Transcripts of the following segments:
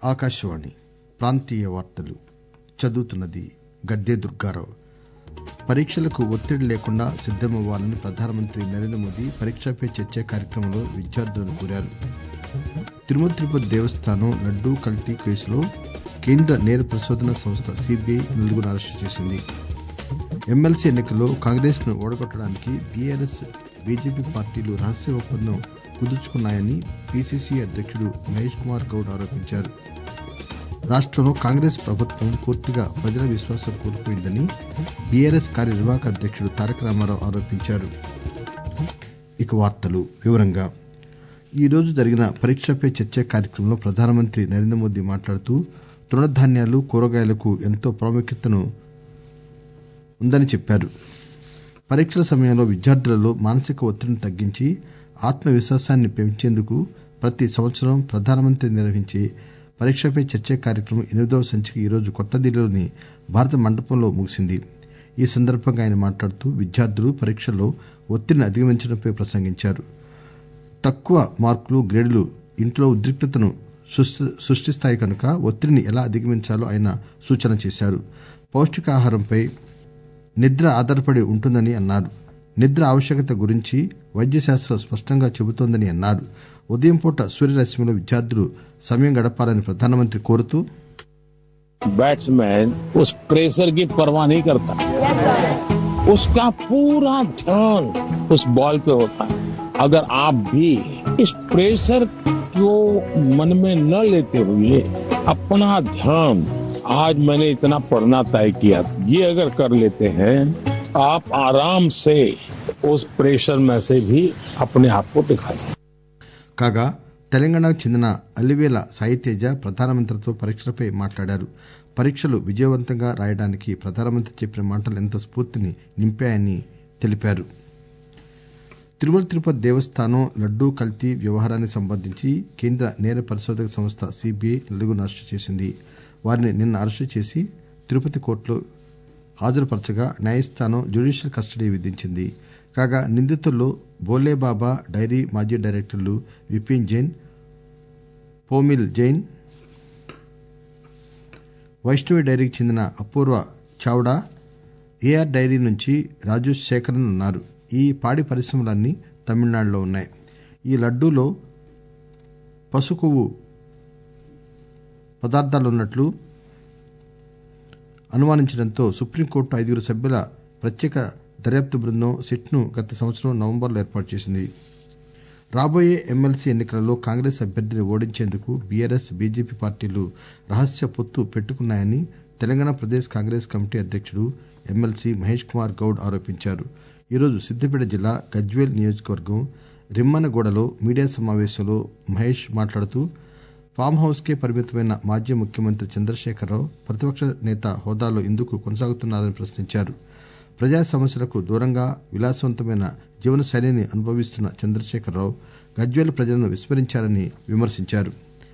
ఆకాశవాణి ప్రాంతీయ వార్తలు చదువుతున్నది గద్దె దుర్గారావు పరీక్షలకు ఒత్తిడి లేకుండా సిద్దమవ్వాలని ప్రధానమంత్రి నరేంద్ర మోదీ పరీక్షా పే చర్చ కార్యక్రమంలో విద్యార్థులను కోరారు తిరుమల తిరుపతి దేవస్థానం లడ్డూ కల్తీ కేసులో కేంద్ర నేర పరిశోధన సంస్థ సిబిఐ నలుగురు అరెస్టు చేసింది ఎమ్మెల్సీ ఎన్నికల్లో కాంగ్రెస్ ను ఓడగొట్టడానికి బీఆర్ఎస్ బీజేపీ పార్టీలు రహస్య ఒప్పందం కుదుర్చుకున్నాయని పీసీసీ అధ్యక్షుడు మహేష్ కుమార్ గౌడ్ ఆరోపించారు రాష్టంలో కాంగ్రెస్ ప్రభుత్వం పూర్తిగా ప్రజల విశ్వాసం కోల్పోయిందని బీఆర్ఎస్ కార్యనిర్వాహక అధ్యక్షుడు తారక రామారావు ఆరోపించారు ఇక వార్తలు వివరంగా ఈ రోజు జరిగిన పరీక్ష పే చర్చ కార్యక్రమంలో ప్రధానమంత్రి నరేంద్ర మోదీ మాట్లాడుతూ తృణధాన్యాలు కూరగాయలకు ఎంతో ప్రాముఖ్యతను ఉందని చెప్పారు పరీక్షల సమయంలో విద్యార్థులలో మానసిక ఒత్తిడిని తగ్గించి ఆత్మవిశ్వాసాన్ని పెంచేందుకు ప్రతి సంవత్సరం ప్రధానమంత్రి నిర్వహించే పరీక్ష పే చర్చ కార్యక్రమం ఎనిమిదవ సంచిక ఈరోజు కొత్త ఢిల్లీలోని భారత మండపంలో ముగిసింది ఈ సందర్భంగా ఆయన మాట్లాడుతూ విద్యార్థులు పరీక్షల్లో ఒత్తిడిని అధిగమించడంపై ప్రసంగించారు తక్కువ మార్కులు గ్రేడులు ఇంట్లో ఉద్రిక్తతను సృష్టిస్తాయి కనుక ఒత్తిడిని ఎలా అధిగమించాలో ఆయన సూచన చేశారు పౌష్టికాహారంపై నిద్ర ఆధారపడి ఉంటుందని అన్నారు నిద్ర ఆవశ్యకత గురించి వైద్యశాస్త్రం స్పష్టంగా చెబుతోందని అన్నారు ఉదయం పూట సూర్యరశ్మిలో విద్యార్థులు సమయం గడపాలని ప్రధానమంత్రి కోరుతూ बैट्समैन उस प्रेशर की परवाह नहीं करता उसका पूरा ध्यान उस बॉल पे होता है अगर आप भी इस प्रेशर को मन में न लेते हुए अपना ध्यान आज मैंने इतना पढ़ना तय किया ये अगर कर लेते हैं तो आप आराम से उस प्रेशर में से भी अपने आप को दिखा सकते కాగా తెలంగాణకు చెందిన అల్లివేల సాయితేజ ప్రధానమంత్రితో పరీక్షలపై మాట్లాడారు పరీక్షలు విజయవంతంగా రాయడానికి ప్రధానమంత్రి చెప్పిన మాటలు ఎంతో స్ఫూర్తిని నింపాయని తెలిపారు తిరుమల తిరుపతి దేవస్థానం లడ్డూ కల్తీ వ్యవహారానికి సంబంధించి కేంద్ర నేర పరిశోధక సంస్థ సిబిఐ నలుగురిని అరెస్టు చేసింది వారిని నిన్న అరెస్టు చేసి తిరుపతి కోర్టులో హాజరుపరచగా న్యాయస్థానం జ్యుడిషియల్ కస్టడీ విధించింది కాగా నిందితుల్లో బోలేబాబా డైరీ మాజీ డైరెక్టర్లు విపిన్ జైన్ పోమిల్ జైన్ వైష్ణవి డైరీకి చెందిన అపూర్వ చావ్డా ఏఆర్ డైరీ నుంచి రాజు శేఖరన్ ఉన్నారు ఈ పాడి పరిశ్రమలన్నీ తమిళనాడులో ఉన్నాయి ఈ లడ్డూలో పసు కొవ్వు పదార్థాలున్నట్లు అనుమానించడంతో సుప్రీంకోర్టు ఐదుగురు సభ్యుల ప్రత్యేక దర్యాప్తు బృందం సిట్ను గత సంవత్సరం నవంబర్లో ఏర్పాటు చేసింది రాబోయే ఎమ్మెల్సీ ఎన్నికలలో కాంగ్రెస్ అభ్యర్థిని ఓడించేందుకు బీఆర్ఎస్ బీజేపీ పార్టీలు రహస్య పొత్తు పెట్టుకున్నాయని తెలంగాణ ప్రదేశ్ కాంగ్రెస్ కమిటీ అధ్యక్షుడు ఎమ్మెల్సీ మహేష్ కుమార్ గౌడ్ ఆరోపించారు ఈరోజు సిద్దిపేట జిల్లా గజ్వేల్ నియోజకవర్గం రిమ్మనగూడలో మీడియా సమావేశంలో మహేష్ మాట్లాడుతూ ఫామ్ హౌస్ కే పరిమితమైన మాజీ ముఖ్యమంత్రి చంద్రశేఖరరావు ప్రతిపక్ష నేత హోదాలో ఎందుకు కొనసాగుతున్నారని ప్రశ్నించారు ప్రజా సమస్యలకు దూరంగా విలాసవంతమైన జీవనశైలిని అనుభవిస్తున్న చంద్రశేఖరరావు గజ్వేల్ ప్రజలను విస్మరించారని విమర్శించారు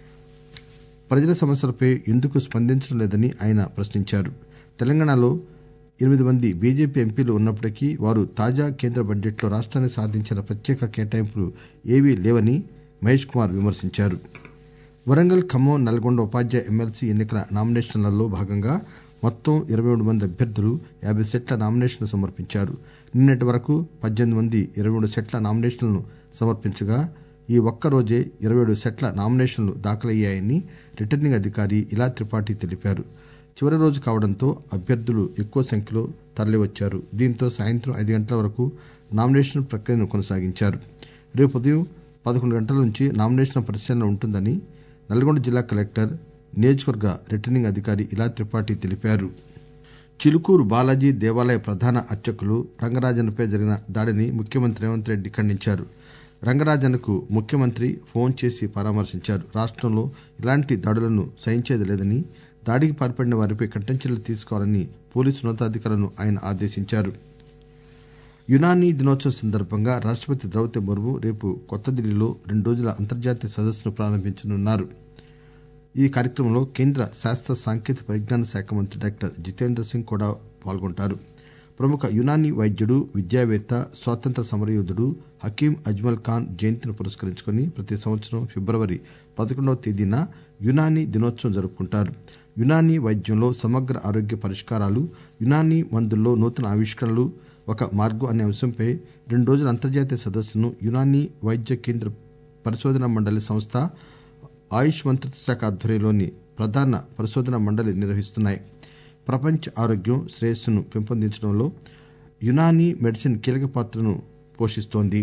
ప్రజల సమస్యలపై ఎందుకు స్పందించడం లేదని ఆయన ప్రశ్నించారు తెలంగాణలో ఎనిమిది మంది బీజేపీ ఎంపీలు ఉన్నప్పటికీ వారు తాజా కేంద్ర బడ్జెట్లో రాష్ట్రానికి సాధించిన ప్రత్యేక కేటాయింపులు ఏవీ లేవని మహేష్ కుమార్ విమర్శించారు వరంగల్ ఖమ్మం నల్గొండ ఉపాధ్యాయ ఎమ్మెల్సీ ఎన్నికల నామినేషన్లలో భాగంగా మొత్తం ఇరవై మూడు మంది అభ్యర్థులు యాభై సెట్ల నామినేషన్లు సమర్పించారు నిన్నటి వరకు పద్దెనిమిది మంది ఇరవై మూడు సెట్ల నామినేషన్లను సమర్పించగా ఈ ఒక్క రోజే ఇరవై ఏడు సెట్ల నామినేషన్లు దాఖలయ్యాయని రిటర్నింగ్ అధికారి ఇలా త్రిపాఠి తెలిపారు చివరి రోజు కావడంతో అభ్యర్థులు ఎక్కువ సంఖ్యలో తరలివచ్చారు దీంతో సాయంత్రం ఐదు గంటల వరకు నామినేషన్ ప్రక్రియను కొనసాగించారు రేపు ఉదయం పదకొండు గంటల నుంచి నామినేషన్ పరిశీలన ఉంటుందని నల్గొండ జిల్లా కలెక్టర్ నియోజకవర్గ రిటర్నింగ్ అధికారి ఇలా త్రిపాఠి తెలిపారు చిలుకూరు బాలాజీ దేవాలయ ప్రధాన అర్చకులు రంగరాజన్పై జరిగిన దాడిని ముఖ్యమంత్రి రేవంత్ రెడ్డి ఖండించారు రంగరాజన్కు ముఖ్యమంత్రి ఫోన్ చేసి పరామర్శించారు రాష్టంలో ఇలాంటి దాడులను సహించేది లేదని దాడికి పాల్పడిన వారిపై కఠిన చర్యలు తీసుకోవాలని పోలీసు ఉన్నతాధికారులను ఆయన ఆదేశించారు యునానీ దినోత్సవం సందర్భంగా రాష్టపతి ద్రౌపది ముర్ము రేపు కొత్త ఢిల్లీలో రెండు రోజుల అంతర్జాతీయ సదస్సును ప్రారంభించనున్నారు ఈ కార్యక్రమంలో కేంద్ర శాస్త్ర సాంకేతిక పరిజ్ఞాన శాఖ మంత్రి డాక్టర్ జితేంద్ర సింగ్ కూడా పాల్గొంటారు ప్రముఖ యునానీ వైద్యుడు విద్యావేత్త స్వాతంత్ర సమరయోధుడు హకీం అజ్మల్ ఖాన్ జయంతిని పురస్కరించుకుని ప్రతి సంవత్సరం ఫిబ్రవరి పదకొండవ తేదీన యునానీ దినోత్సవం జరుపుకుంటారు యునానీ వైద్యంలో సమగ్ర ఆరోగ్య పరిష్కారాలు యునానీ మందుల్లో నూతన ఆవిష్కరణలు ఒక మార్గం అనే అంశంపై రెండు రోజుల అంతర్జాతీయ సదస్సును యునానీ వైద్య కేంద్ర పరిశోధనా మండలి సంస్థ ఆయుష్ మంత్రిత్వ శాఖ ఆధ్వర్యంలోని ప్రధాన పరిశోధనా మండలి నిర్వహిస్తున్నాయి ప్రపంచ ఆరోగ్యం శ్రేయస్సును పెంపొందించడంలో యునానీ మెడిసిన్ కీలక పాత్రను పోషిస్తోంది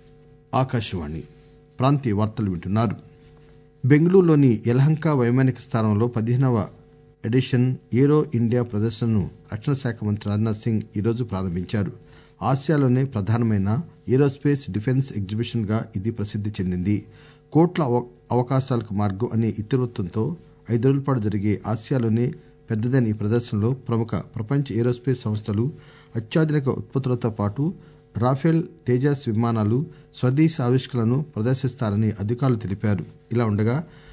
ఆకాశవాణి ప్రాంతీయ వార్తలు వింటున్నారు బెంగళూరులోని యలహంక వైమానిక స్థానంలో పదిహేనవ ఎడిషన్ ఏరో ఇండియా ప్రదర్శనను రక్షణ శాఖ మంత్రి రాజ్నాథ్ సింగ్ ఈరోజు ప్రారంభించారు ఆసియాలోనే ప్రధానమైన ఏరోస్పేస్ డిఫెన్స్ ఎగ్జిబిషన్ గా ఇది ప్రసిద్ది చెందింది కోట్ల అవ- అవకాశాలకు మార్గం అనే ఇతివృత్తంతో ఐదు రోజుల పాటు జరిగే ఆసియాలోనే పెద్దదైన ఈ ప్రదర్శనలో ప్రముఖ ప్రపంచ ఏరోస్పేస్ సంస్థలు అత్యాధునిక ఉత్పత్తులతో పాటు రాఫెల్ తేజాస్ విమానాలు స్వదేశీ ఆవిష్కరణలను ప్రదర్శిస్తారని అధికారులు తెలిపారు ఇలా ఉండగా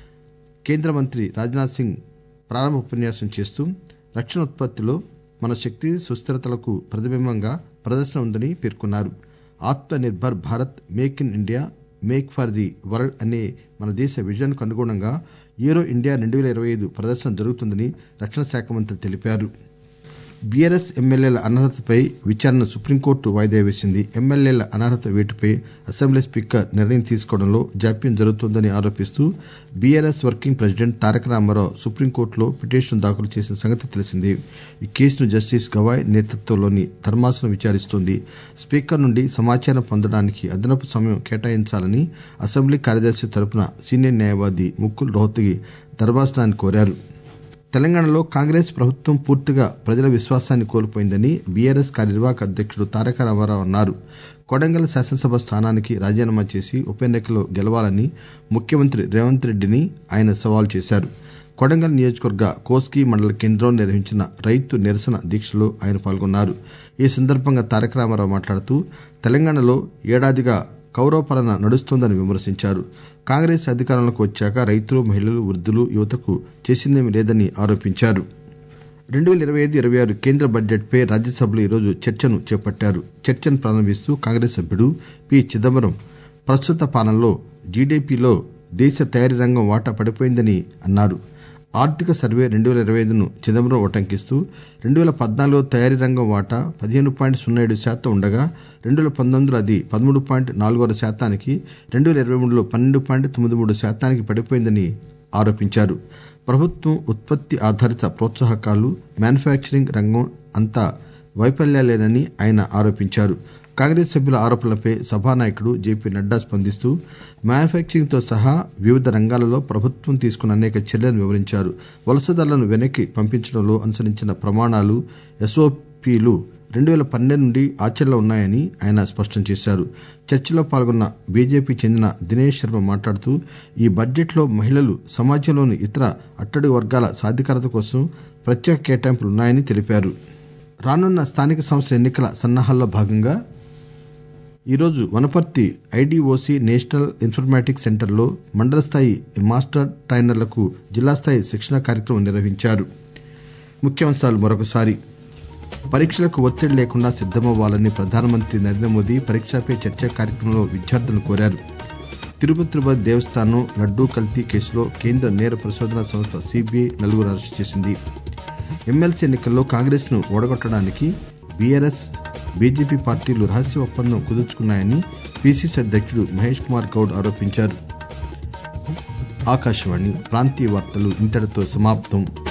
కేంద్ర మంత్రి రాజ్నాథ్ సింగ్ ప్రారంభ ఉపన్యాసం చేస్తూ రక్షణ ఉత్పత్తిలో మన శక్తి సుస్థిరతలకు ప్రతిబింబంగా ప్రదర్శన ఉందని పేర్కొన్నారు Atma Nirbhar Bharat make in India make for the world అనే మన దేశ విజన్కు అనుగుణంగా ఏరో ఇండియా రెండు వేల ఇరవై ఐదు ప్రదర్శన జరుగుతుందని రక్షణ శాఖ మంత్రి తెలిపారు బీఆర్ఎస్ ఎమ్మెల్యేల అనర్హతపై విచారణను సుప్రీంకోర్టు వాయిదా వేసింది ఎమ్మెల్యేల అనర్హత వేటుపై అసెంబ్లీ స్పీకర్ నిర్ణయం తీసుకోవడంలో జాప్యం జరుగుతోందని ఆరోపిస్తూ BRS working president Taraka Rama సుప్రీంకోర్టులో పిటిషన్ దాఖలు చేసిన సంగతి తెలిసిందే ఈ కేసును జస్టిస్ గవాయ్ నేతృత్వంలోని ధర్మాసనం విచారిస్తోంది స్పీకర్ నుండి సమాచారం పొందడానికి అదనపు సమయం కేటాయించాలని అసెంబ్లీ కార్యదర్శి తరపున సీనియర్ న్యాయవాది ముకుల్ రోహత్గి ధర్మాసనాన్ని కోరారు తెలంగాణలో కాంగ్రెస్ ప్రభుత్వం పూర్తిగా ప్రజల విశ్వాసాన్ని కోల్పోయిందని బీఆర్ఎస్ కార్యనిర్వాహక అధ్యక్షుడు తారక రామారావు అన్నారు కొడంగల్ శాసనసభ స్థానానికి రాజీనామా చేసి ఉప ఎన్నికలో గెలవాలని ముఖ్యమంత్రి రేవంత్ రెడ్డిని ఆయన సవాల్ చేశారు కొడంగల్ నియోజకవర్గ కోస్గి మండల కేంద్రంలో నిర్వహించిన రైతు నిరసన దీక్షలో ఆయన పాల్గొన్నారు ఈ సందర్భంగా తారక రామారావు మాట్లాడుతూ తెలంగాణలో ఏడాదిగా కౌరవ పాలన నడుస్తోందని విమర్శించారు కాంగ్రెస్ అధికారంలోకి వచ్చాక రైతులు మహిళలు వృద్ధులు యువతకు చేసిందేమీ లేదని ఆరోపించారు రెండు వేల ఇరవై ఐదు ఇరవై ఆరు కేంద్ర బడ్జెట్పై రాజ్యసభలో ఈరోజు చర్చను చేపట్టారు చర్చను ప్రారంభిస్తూ కాంగ్రెస్ సభ్యుడు పి చిదంబరం ప్రస్తుత పాలనలో జీడీపీలో దేశ తయారీ రంగం వాటా పడిపోయిందని అన్నారు ఆర్థిక సర్వే రెండు వేల ఇరవై ఐదును చిదంబరం ఉటంకిస్తూ రెండు వేల పద్నాలుగులో తయారీ రంగం వాటా పదిహేను పాయింట్ సున్నా ఏడు శాతం ఉండగా రెండు వేల పంతొమ్మిదిలో అది పదమూడు పాయింట్ నాలుగు ఆరు శాతానికి రెండు వేల ఇరవై మూడులో పన్నెండు పాయింట్ తొమ్మిది మూడు శాతానికి పడిపోయిందని ఆరోపించారు ప్రభుత్వం ఉత్పత్తి ఆధారిత ప్రోత్సాహకాలు మ్యానుఫ్యాక్చరింగ్ రంగం అంతా వైఫల్యాలేనని ఆయన ఆరోపించారు కాంగ్రెస్ సభ్యుల ఆరోపణలపై సభానాయకుడు జేపీ నడ్డా స్పందిస్తూ మ్యానుఫ్యాక్చరింగ్ తో సహా వివిధ రంగాలలో ప్రభుత్వం తీసుకున్న అనేక చర్యలను వివరించారు వలసదారులను వెనక్కి పంపించడంలో అనుసరించిన ప్రమాణాలు ఎస్ఓపీలు రెండు వేల పన్నెండు నుండి ఆచరణలో ఉన్నాయని ఆయన స్పష్టం చేశారు చర్చలో పాల్గొన్న బీజేపీ చెందిన దినేష్ శర్మ మాట్లాడుతూ ఈ బడ్జెట్లో మహిళలు సమాజంలోని ఇతర అట్టడుగు వర్గాల సాధికారత కోసం ప్రత్యేక కేటాయింపులు ఉన్నాయని తెలిపారు రానున్న స్థానిక సంస్థల ఎన్నికల సన్నాహాల్లో భాగంగా ఈరోజు వనపర్తి ఐడిఓసి నేషనల్ ఇన్ఫర్మాటిక్స్ సెంటర్లో మండల స్థాయి మాస్టర్ ట్రైనర్లకు జిల్లా స్థాయి శిక్షణ కార్యక్రమం నిర్వహించారు ముఖ్యాంశాలు మరొకసారి పరీక్షలకు ఒత్తిడి లేకుండా సిద్దమవ్వాలని ప్రధానమంత్రి నరేంద్ర మోదీ పరీక్షపై చర్చ కార్యక్రమంలో విద్యార్థులను కోరారు తిరుపతి తిరుపతి దేవస్థానం లడ్డూ కల్తీ కేసులో కేంద్ర నేర పరిశోధనా సంస్థ సిబిఐ నలుగురు అరెస్టు చేసింది ఎమ్మెల్సీ ఎన్నికల్లో కాంగ్రెస్ ను ఓడగొట్టడానికి బీఆర్ఎస్ బీజేపీ పార్టీలు రహస్య ఒప్పందం కుదుర్చుకున్నాయని పిసిసి అధ్యక్షుడు మహేష్ కుమార్ గౌడ్ ఆరోపించారు ఆకాశవాణి ప్రాంతీయ వార్తలు ఇంతటితో సమాప్తం